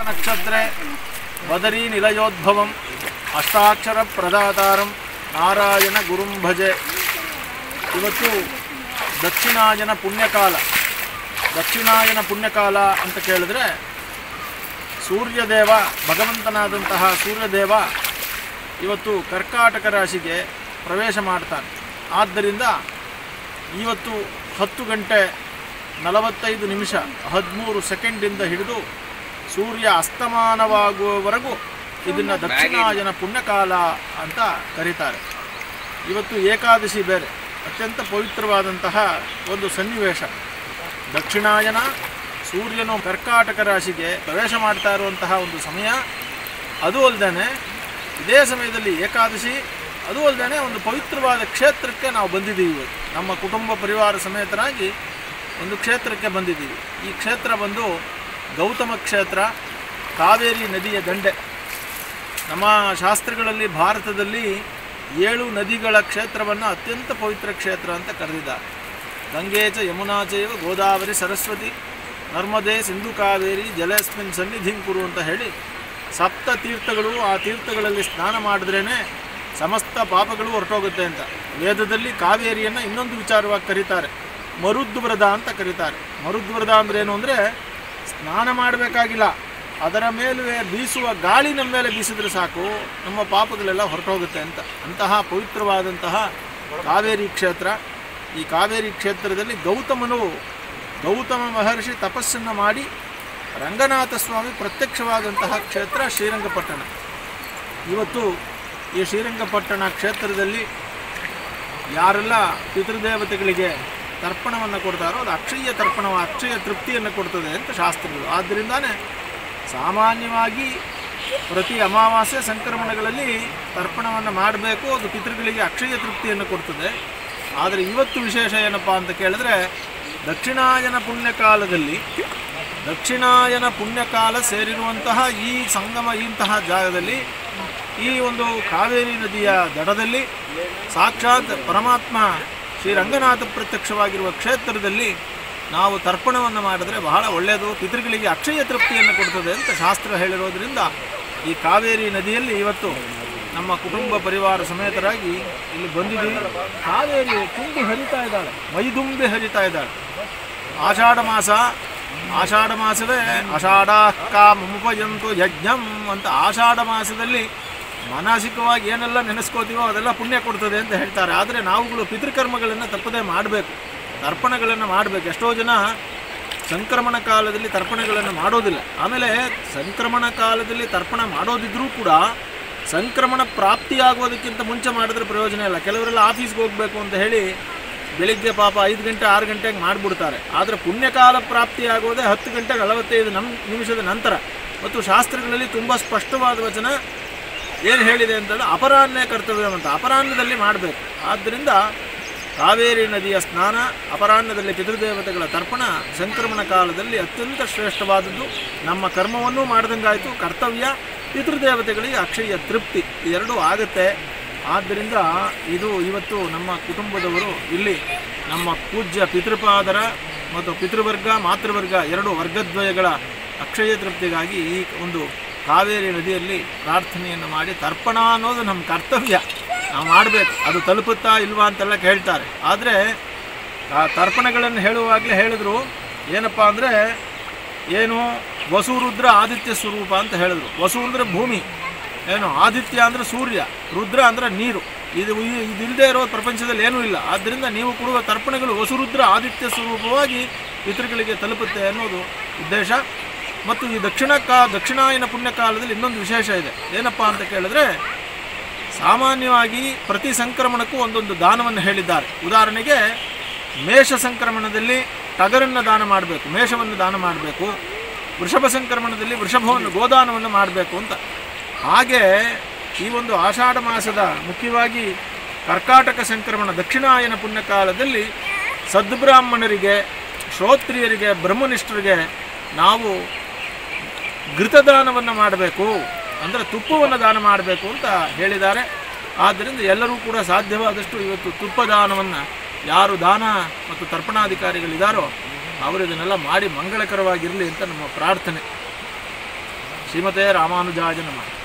ನಕ್ಷತ್ರೆ ಬದರಿ ನಿಲಯೋದ್ಭವಂ ಅಷ್ಟಾಕ್ಷರ ಪ್ರದಾತಾರಂ ನಾರಾಯಣ ಗುರುಂ ಭಜೆ ಇವತ್ತು ದಕ್ಷಿಣಾಯನ ಪುಣ್ಯಕಾಲ ದಕ್ಷಿಣಾಯನ ಪುಣ್ಯಕಾಲ ಅಂತ ಕೇಳಿದ್ರೆ ಸೂರ್ಯದೇವ ಭಗವಂತನಾದಂತಹ ಸೂರ್ಯದೇವ ಇವತ್ತು ಕರ್ಕಾಟಕ ರಾಶಿಗೆ ಪ್ರವೇಶ ಮಾಡ್ತಾನೆ ಆದ್ದರಿಂದ ಇವತ್ತು ಹತ್ತು ಗಂಟೆ ನಲವತ್ತೈದು ನಿಮಿಷ ಹದಿಮೂರು ಸೆಕೆಂಡಿಂದ ಹಿಡಿದು ಸೂರ್ಯ ಅಸ್ತಮಾನವಾಗುವವರೆಗೂ ಇದನ್ನು ದಕ್ಷಿಣಾಯನ ಪುಣ್ಯಕಾಲ ಅಂತ ಕರೀತಾರೆ ಇವತ್ತು ಏಕಾದಶಿ ಬೇರೆ ಅತ್ಯಂತ ಪವಿತ್ರವಾದಂತಹ ಒಂದು ಸನ್ನಿವೇಶ ದಕ್ಷಿಣಾಯನ ಸೂರ್ಯನು ಕರ್ಕಾಟಕ ರಾಶಿಗೆ ಪ್ರವೇಶ ಮಾಡ್ತಾ ಇರುವಂತಹ ಒಂದು ಸಮಯ ಅದು ಅಲ್ಲದೆ ಇದೇ ಸಮಯದಲ್ಲಿ ಏಕಾದಶಿ ಅದು ಅಲ್ಲದೆ ಒಂದು ಪವಿತ್ರವಾದ ಕ್ಷೇತ್ರಕ್ಕೆ ನಾವು ಬಂದಿದ್ದೀವಿ ಇವತ್ತು ನಮ್ಮ ಕುಟುಂಬ ಪರಿವಾರ ಸಮೇತರಾಗಿ ಒಂದು ಕ್ಷೇತ್ರಕ್ಕೆ ಬಂದಿದ್ದೀವಿ ಈ ಕ್ಷೇತ್ರ ಬಂದು ಗೌತಮ ಕ್ಷೇತ್ರ ಕಾವೇರಿ ನದಿಯ ದಂಡೆ ನಮ್ಮ ಶಾಸ್ತ್ರಗಳಲ್ಲಿ ಭಾರತದಲ್ಲಿ ಏಳು ನದಿಗಳ ಕ್ಷೇತ್ರವನ್ನು ಅತ್ಯಂತ ಪವಿತ್ರ ಕ್ಷೇತ್ರ ಅಂತ ಕರೆದಿದ್ದಾರೆ ಗಂಗೆ ಚ ಯಮುನಾ ಚೈವ ಗೋದಾವರಿ ಸರಸ್ವತಿ ನರ್ಮದೆ ಸಿಂಧು ಕಾವೇರಿ ಜಲಸ್ಮಿನ್ ಸನ್ನಿಧಿಂ ಕುರು ಅಂತ ಹೇಳಿ ಸಪ್ತ ತೀರ್ಥಗಳು ಆ ತೀರ್ಥಗಳಲ್ಲಿ ಸ್ನಾನ ಮಾಡಿದ್ರೇ ಸಮಸ್ತ ಪಾಪಗಳು ಹೊರಟೋಗುತ್ತೆ ಅಂತ ವೇದದಲ್ಲಿ ಕಾವೇರಿಯನ್ನು ಇನ್ನೊಂದು ವಿಚಾರವಾಗಿ ಕರೀತಾರೆ ಮರುದ್ವ್ರದ ಅಂತ ಕರೀತಾರೆ ಮರುದ್ವ್ರದ ಅಂದ್ರೆ ಏನು ಅಂದರೆ ಸ್ನಾನ ಮಾಡಬೇಕಾಗಿಲ್ಲ ಅದರ ಮೇಲುವೆ ಬೀಸುವ ಗಾಳಿ ನಮ್ಮ ಮೇಲೆ ಬೀಸಿದ್ರೆ ಸಾಕು ನಮ್ಮ ಪಾಪಗಳೆಲ್ಲ ಹೊರಟೋಗುತ್ತೆ ಅಂತ ಅಂತಹ ಪವಿತ್ರವಾದಂತಹ ಕಾವೇರಿ ಕ್ಷೇತ್ರ ಈ ಕಾವೇರಿ ಕ್ಷೇತ್ರದಲ್ಲಿ ಗೌತಮನು ಗೌತಮ ಮಹರ್ಷಿ ತಪಸ್ಸನ್ನು ಮಾಡಿ ರಂಗನಾಥ ಸ್ವಾಮಿ ಪ್ರತ್ಯಕ್ಷವಾದಂತಹ ಕ್ಷೇತ್ರ ಶ್ರೀರಂಗಪಟ್ಟಣ ಇವತ್ತು ಈ ಶ್ರೀರಂಗಪಟ್ಟಣ ಕ್ಷೇತ್ರದಲ್ಲಿ ಯಾರೆಲ್ಲ ಪಿತೃದೇವತೆಗಳಿಗೆ ತರ್ಪಣವನ್ನು ಕೊಡ್ತಾರೋ ಅದು ಅಕ್ಷಯ ತರ್ಪಣ ಅಕ್ಷಯ ತೃಪ್ತಿಯನ್ನು ಕೊಡ್ತದೆ ಅಂತ ಶಾಸ್ತ್ರಗಳು ಆದ್ದರಿಂದಾನೇ ಸಾಮಾನ್ಯವಾಗಿ ಪ್ರತಿ ಅಮಾವಾಸ್ಯೆ ಸಂಕ್ರಮಣಗಳಲ್ಲಿ ತರ್ಪಣವನ್ನು ಮಾಡಬೇಕು ಅದು ಪಿತೃಗಳಿಗೆ ಅಕ್ಷಯ ತೃಪ್ತಿಯನ್ನು ಕೊಡ್ತದೆ ಆದರೆ ಇವತ್ತು ವಿಶೇಷ ಏನಪ್ಪ ಅಂತ ಕೇಳಿದ್ರೆ ದಕ್ಷಿಣಾಯನ ಪುಣ್ಯಕಾಲದಲ್ಲಿ ದಕ್ಷಿಣಾಯನ ಪುಣ್ಯಕಾಲ ಸೇರಿರುವಂತಹ ಈ ಸಂಗಮ ಇಂತಹ ಜಾಗದಲ್ಲಿ ಈ ಒಂದು ಕಾವೇರಿ ನದಿಯ ದಡದಲ್ಲಿ ಸಾಕ್ಷಾತ್ ಪರಮಾತ್ಮ ಶ್ರೀ ರಂಗನಾಥ ಪ್ರತ್ಯಕ್ಷವಾಗಿರುವ ಕ್ಷೇತ್ರದಲ್ಲಿ ನಾವು ತರ್ಪಣವನ್ನು ಮಾಡಿದ್ರೆ ಬಹಳ ಒಳ್ಳೆಯದು ಪಿತೃಗಳಿಗೆ ಅಕ್ಷಯ ತೃಪ್ತಿಯನ್ನು ಕೊಡ್ತದೆ ಅಂತ ಶಾಸ್ತ್ರ ಹೇಳಿರೋದ್ರಿಂದ ಈ ಕಾವೇರಿ ನದಿಯಲ್ಲಿ ಇವತ್ತು ನಮ್ಮ ಕುಟುಂಬ ಪರಿವಾರ ಸಮೇತರಾಗಿ ಇಲ್ಲಿ ಬಂದಿದ್ದೀವಿ ಕಾವೇರಿ ತುಂಬಿ ಹರಿತಾ ಇದ್ದಾಳೆ ಮೈದುಂಬಿ ಹರಿತಾ ಇದ್ದಾಳೆ ಆಷಾಢ ಮಾಸ ಆಷಾಢ ಮಾಸವೇ ಆಷಾಢ ಕಾಮುಪಯಂತು ಯಜ್ಞಂ ಅಂತ ಆಷಾಢ ಮಾಸದಲ್ಲಿ ಮಾನಸಿಕವಾಗಿ ಏನೆಲ್ಲ ನೆನೆಸ್ಕೋತೀವೋ ಅದೆಲ್ಲ ಪುಣ್ಯ ಕೊಡ್ತದೆ ಅಂತ ಹೇಳ್ತಾರೆ ಆದರೆ ನಾವುಗಳು ಪಿತೃಕರ್ಮಗಳನ್ನು ತಪ್ಪದೇ ಮಾಡಬೇಕು ತರ್ಪಣಗಳನ್ನು ಮಾಡಬೇಕು ಎಷ್ಟೋ ಜನ ಸಂಕ್ರಮಣ ಕಾಲದಲ್ಲಿ ತರ್ಪಣಗಳನ್ನು ಮಾಡೋದಿಲ್ಲ ಆಮೇಲೆ ಸಂಕ್ರಮಣ ಕಾಲದಲ್ಲಿ ತರ್ಪಣ ಮಾಡೋದಿದ್ರೂ ಕೂಡ ಸಂಕ್ರಮಣ ಪ್ರಾಪ್ತಿಯಾಗೋದಕ್ಕಿಂತ ಮುಂಚೆ ಮಾಡಿದ್ರೆ ಪ್ರಯೋಜನ ಇಲ್ಲ ಕೆಲವರೆಲ್ಲ ಆಫೀಸ್ಗೆ ಹೋಗಬೇಕು ಅಂತ ಹೇಳಿ ಬೆಳಿಗ್ಗೆ ಪಾಪ ಐದು ಗಂಟೆ ಆರು ಗಂಟೆಗೆ ಮಾಡಿಬಿಡ್ತಾರೆ ಆದರೆ ಪುಣ್ಯಕಾಲ ಪ್ರಾಪ್ತಿಯಾಗೋದೇ ಹತ್ತು ಗಂಟೆ ನಲವತ್ತೈದು ನಮ್ ನಿಮಿಷದ ನಂತರ ಮತ್ತು ಶಾಸ್ತ್ರಗಳಲ್ಲಿ ತುಂಬ ಸ್ಪಷ್ಟವಾದ ವಚನ ಏನು ಹೇಳಿದೆ ಅಂತಂದರೆ ಅಪರಾಹ್ನ ಕರ್ತವ್ಯ ಅಂತ ಅಪರಾಹ್ನದಲ್ಲಿ ಮಾಡಬೇಕು ಆದ್ದರಿಂದ ಕಾವೇರಿ ನದಿಯ ಸ್ನಾನ ಅಪರಾಹ್ನದಲ್ಲಿ ಪಿತೃದೇವತೆಗಳ ತರ್ಪಣ ಸಂಕ್ರಮಣ ಕಾಲದಲ್ಲಿ ಅತ್ಯಂತ ಶ್ರೇಷ್ಠವಾದದ್ದು ನಮ್ಮ ಕರ್ಮವನ್ನೂ ಮಾಡ್ದಂಗಾಯಿತು ಕರ್ತವ್ಯ ಪಿತೃದೇವತೆಗಳಿಗೆ ಅಕ್ಷಯ ತೃಪ್ತಿ ಇದೆರಡೂ ಆಗುತ್ತೆ ಆದ್ದರಿಂದ ಇದು ಇವತ್ತು ನಮ್ಮ ಕುಟುಂಬದವರು ಇಲ್ಲಿ ನಮ್ಮ ಪೂಜ್ಯ ಪಿತೃಪಾದರ ಮತ್ತು ಪಿತೃವರ್ಗ ಮಾತೃವರ್ಗ ಎರಡು ವರ್ಗದ್ವಯಗಳ ಅಕ್ಷಯ ತೃಪ್ತಿಗಾಗಿ ಈ ಒಂದು ಕಾವೇರಿ ನದಿಯಲ್ಲಿ ಪ್ರಾರ್ಥನೆಯನ್ನು ಮಾಡಿ ತರ್ಪಣ ಅನ್ನೋದು ನಮ್ಮ ಕರ್ತವ್ಯ ನಾವು ಮಾಡಬೇಕು ಅದು ತಲುಪುತ್ತಾ ಇಲ್ವಾ ಅಂತೆಲ್ಲ ಕೇಳ್ತಾರೆ ಆದರೆ ಆ ತರ್ಪಣಗಳನ್ನು ಹೇಳುವಾಗಲೇ ಹೇಳಿದ್ರು ಏನಪ್ಪ ಅಂದರೆ ಏನು ವಸು ರುದ್ರ ಆದಿತ್ಯ ಸ್ವರೂಪ ಅಂತ ಹೇಳಿದ್ರು ವಸು ಅಂದರೆ ಭೂಮಿ ಏನು ಆದಿತ್ಯ ಅಂದರೆ ಸೂರ್ಯ ರುದ್ರ ಅಂದರೆ ನೀರು ಇದು ಈ- ಇದಿಲ್ಲದೆ ಇರೋ ಪ್ರಪಂಚದಲ್ಲಿ ಏನೂ ಇಲ್ಲ ಆದ್ದರಿಂದ ನೀವು ಕೊಡುವ ತರ್ಪಣಗಳು ವಸುರುದ್ರ ಆದಿತ್ಯ ಸ್ವರೂಪವಾಗಿ ಪಿತೃಗಳಿಗೆ ತಲುಪುತ್ತೆ ಅನ್ನೋದು ಉದ್ದೇಶ ಮತ್ತು ಈ ದಕ್ಷಿಣ ಕಾ ದಕ್ಷಿಣಾಯನ ಪುಣ್ಯಕಾಲದಲ್ಲಿ ಇನ್ನೊಂದು ವಿಶೇಷ ಇದೆ ಏನಪ್ಪ ಅಂತ ಕೇಳಿದ್ರೆ ಸಾಮಾನ್ಯವಾಗಿ ಪ್ರತಿ ಸಂಕ್ರಮಣಕ್ಕೂ ಒಂದೊಂದು ದಾನವನ್ನು ಹೇಳಿದ್ದಾರೆ ಉದಾಹರಣೆಗೆ ಮೇಷ ಸಂಕ್ರಮಣದಲ್ಲಿ ಟಗರನ್ನು ದಾನ ಮಾಡಬೇಕು ಮೇಷವನ್ನು ದಾನ ಮಾಡಬೇಕು ವೃಷಭ ಸಂಕ್ರಮಣದಲ್ಲಿ ವೃಷಭವನ್ನು ಗೋದಾನವನ್ನು ಮಾಡಬೇಕು ಅಂತ ಹಾಗೆ ಈ ಒಂದು ಆಷಾಢ ಮಾಸದ ಮುಖ್ಯವಾಗಿ ಕರ್ಕಾಟಕ ಸಂಕ್ರಮಣ ದಕ್ಷಿಣಾಯನ ಪುಣ್ಯಕಾಲದಲ್ಲಿ ಸದ್ಬ್ರಾಹ್ಮಣರಿಗೆ ಶ್ರೋತ್ರಿಯರಿಗೆ ಬ್ರಹ್ಮನಿಷ್ಠರಿಗೆ ನಾವು ಘೃತದಾನವನ್ನು ಮಾಡಬೇಕು ಅಂದರೆ ತುಪ್ಪವನ್ನು ದಾನ ಮಾಡಬೇಕು ಅಂತ ಹೇಳಿದ್ದಾರೆ ಆದ್ದರಿಂದ ಎಲ್ಲರೂ ಕೂಡ ಸಾಧ್ಯವಾದಷ್ಟು ಇವತ್ತು ತುಪ್ಪ ದಾನವನ್ನು ಯಾರು ದಾನ ಮತ್ತು ತರ್ಪಣಾಧಿಕಾರಿಗಳಿದ್ದಾರೋ ಅವರು ಇದನ್ನೆಲ್ಲ ಮಾಡಿ ಮಂಗಳಕರವಾಗಿರಲಿ ಅಂತ ನಮ್ಮ ಪ್ರಾರ್ಥನೆ ಶ್ರೀಮತೆ ರಾಮಾನುಜಾಯ ನಮಃ